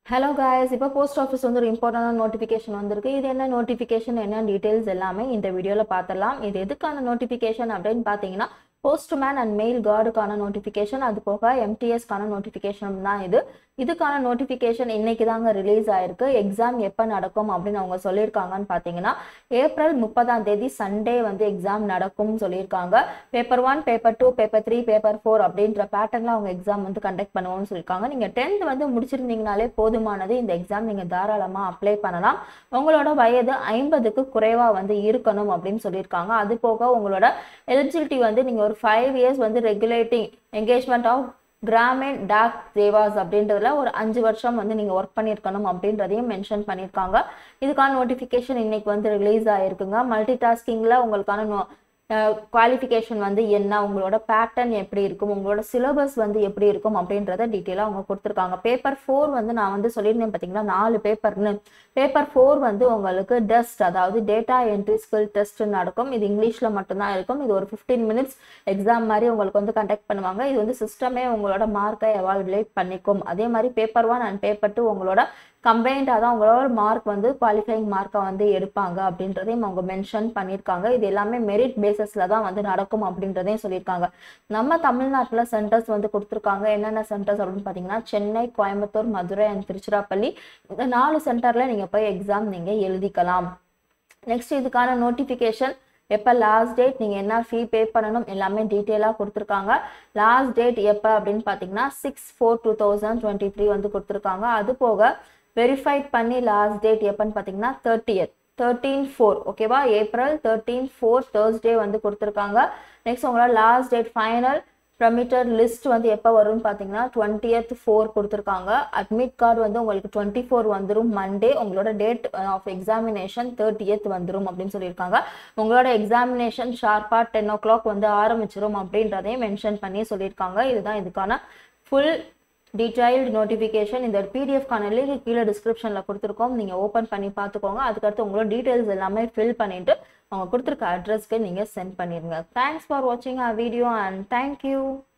hello guys இப்போ post office வந்து ஒரு இம்பார்ட்டண்டான நோட்டிஃபிகேஷன் வந்திருக்கு இது என்ன நோட்டிஃபிகேஷன் என்ன டீட்டெயில்ஸ் எல்லாமே இந்த வீடியோவில் பார்த்துடலாம் இது எதுக்கான நோட்டிஃபிகேஷன் அப்படின்னு பார்த்தீங்கன்னா போஸ்ட்மேன் அண்ட் மெயில் கார்டுக்கான நோட்டிஃபிகேஷன் அது போக எம்டிஎஸ்க்கான நோட்டிஃபிகேஷன் தான் இது இதுக்கான நோட்டிஃபிகேஷன் இன்னைக்கு தாங்க ரிலீஸ் ஆயிருக்கு எக்ஸாம் எப்போ நடக்கும் அப்படின்னு அவங்க சொல்லியிருக்காங்கன்னு பார்த்தீங்கன்னா ஏப்ரல் முப்பதாம் தேதி சண்டே வந்து எக்ஸாம் நடக்கும்னு சொல்லியிருக்காங்க paper one paper two paper three paper four அப்படின்ற பேட்டர்னில் அவங்க எக்ஸாம் வந்து கண்டக்ட் பண்ணுவோம்னு சொல்லியிருக்காங்க நீங்கள் டென்த் வந்து முடிச்சிருந்தீங்கனாலே போதுமானது இந்த எக்ஸாம் நீங்கள் தாராளமாக அப்ளை பண்ணலாம் உங்களோட வயது ஐம்பதுக்கு குறைவாக வந்து இருக்கணும் அப்படின்னு சொல்லியிருக்காங்க அது போக உங்களோட எலிஜிபிலிட்டி வந்து நீங்கள் ஒரு ஃபைவ் இயர்ஸ் வந்து regulating engagement of Gramin Dak தேவாஸ் அப்படின்றதுல ஒரு அஞ்சு வருஷம் வந்து நீங்கள் ஒர்க் பண்ணியிருக்கணும் அப்படின்றதையும் மென்ஷன் பண்ணியிருக்காங்க இதுக்கான நோட்டிஃபிகேஷன் இன்னைக்கு வந்து ரிலீஸ் ஆயிருக்குங்க மல்டி டாஸ்கிங்கில் உங்களுக்கான நோ குவாலிஃபிகேஷன் வந்து என்ன உங்களோட பேட்டர்ன் எப்படி இருக்கும் உங்களோட சிலபஸ் வந்து எப்படி இருக்கும் அப்படின்றத டீட்டெயிலாக அவங்க கொடுத்துருக்காங்க பேப்பர் ஃபோர் வந்து நான் வந்து சொல்லியிருந்தேன் பார்த்தீங்கன்னா நாலு பேப்பர்னு பேப்பர் ஃபோர் வந்து உங்களுக்கு டெஸ்ட் அதாவது டேட்டா என்ட்ரி ஸ்கில் டெஸ்ட் நடக்கும் இது இங்கிலீஷில் மட்டும்தான் இருக்கும் இது ஒரு ஃபிஃப்டீன் மினிட்ஸ் எக்ஸாம் மாதிரி உங்களுக்கு வந்து கண்டக்ட் பண்ணுவாங்க இது வந்து சிஸ்டமே உங்களோட மார்க்கை எவால்குலேட் பண்ணிக்கும் அதே மாதிரி paper one and paper two உங்களோட கம்பைண்டாக தான் உங்களோட மார்க் வந்து குவாலிஃபைங் மார்க்கை வந்து எடுப்பாங்க அப்படின்றதையும் அவங்க மென்ஷன் பண்ணியிருக்காங்க இது எல்லாமே மெரிட் பேசிஸில் தான் வந்து நடக்கும் அப்படின்றதையும் சொல்லியிருக்காங்க நம்ம தமிழ்நாட்டில் சென்டர்ஸ் வந்து கொடுத்துருக்காங்க என்னென்ன சென்டர்ஸ் அப்படின்னு பார்த்தீங்கன்னா சென்னை கோயம்புத்தூர் மதுரை அண்ட் திருச்சிராப்பள்ளி இந்த நாலு சென்டரில் நீங்கள் போய் எக்ஸாம் நீங்கள் எழுதிக்கலாம் நெக்ஸ்ட் இதுக்கான நோட்டிஃபிகேஷன் எப்போ லாஸ்ட் டேட் நீங்கள் என்ன ஃபீ பே பண்ணணும் எல்லாமே டீட்டெயிலாக கொடுத்துருக்காங்க லாஸ்ட் டேட் எப்போ அப்படின்னு பார்த்தீங்கன்னா six four two thousand twenty three வந்து கொடுத்துருக்காங்க அது போக வெரிஃபைட் பண்ணி லாஸ்ட் டேட் எப்போன்னு பார்த்தீங்கன்னா தேர்ட்டியத் தேர்ட்டீன் ஃபோர் ஓகேவா ஏப்ரல் தேர்ட்டீன் ஃபோர் தேர்ஸ்டே வந்து கொடுத்துருக்காங்க நெக்ஸ்ட் உங்களோட லாஸ்ட் டேட் ஃபைனல் ப்ரமிட்டர் லிஸ்ட் வந்து எப்போ வரும்னு பார்த்தீங்கன்னா டுவெண்ட்டியத் ஃபோர் கொடுத்துருக்காங்க அட்மிட் கார்டு வந்து உங்களுக்கு டுவெண்ட்டி ஃபோர் வந்துடும் மண்டே உங்களோட டேட் ஆஃப் எக்ஸாமினேஷன் தேர்ட்டியத் வந்துடும் அப்படின்னு சொல்லியிருக்காங்க உங்களோட எக்ஸாமினேஷன் ஷார்ப்பாக டென் ஓ கிளாக் வந்து ஆரம்பிச்சிரும் அப்படின்றதையும் மென்ஷன் பண்ணி சொல்லியிருக்காங்க இதுதான் இதுக்கான ஃபுல் டீடைல்டு நோட்டிஃபிகேஷன் இந்த பிடிஎஃப்கான லிங்க் கீழே டிஸ்கிரிப்ஷனில் கொடுத்துருக்கோம் நீங்கள் ஓப்பன் பண்ணி பார்த்துக்கோங்க அதுக்கடுத்து உங்களோட டீட்டெயில்ஸ் எல்லாமே ஃபில் பண்ணிவிட்டு அவங்க கொடுத்துருக்க அட்ரஸ்க்கு நீங்கள் சென்ட் பண்ணிடுங்க தேங்க்ஸ் ஃபார் வாட்சிங் அ வீடியோ அண்ட் தேங்க்யூ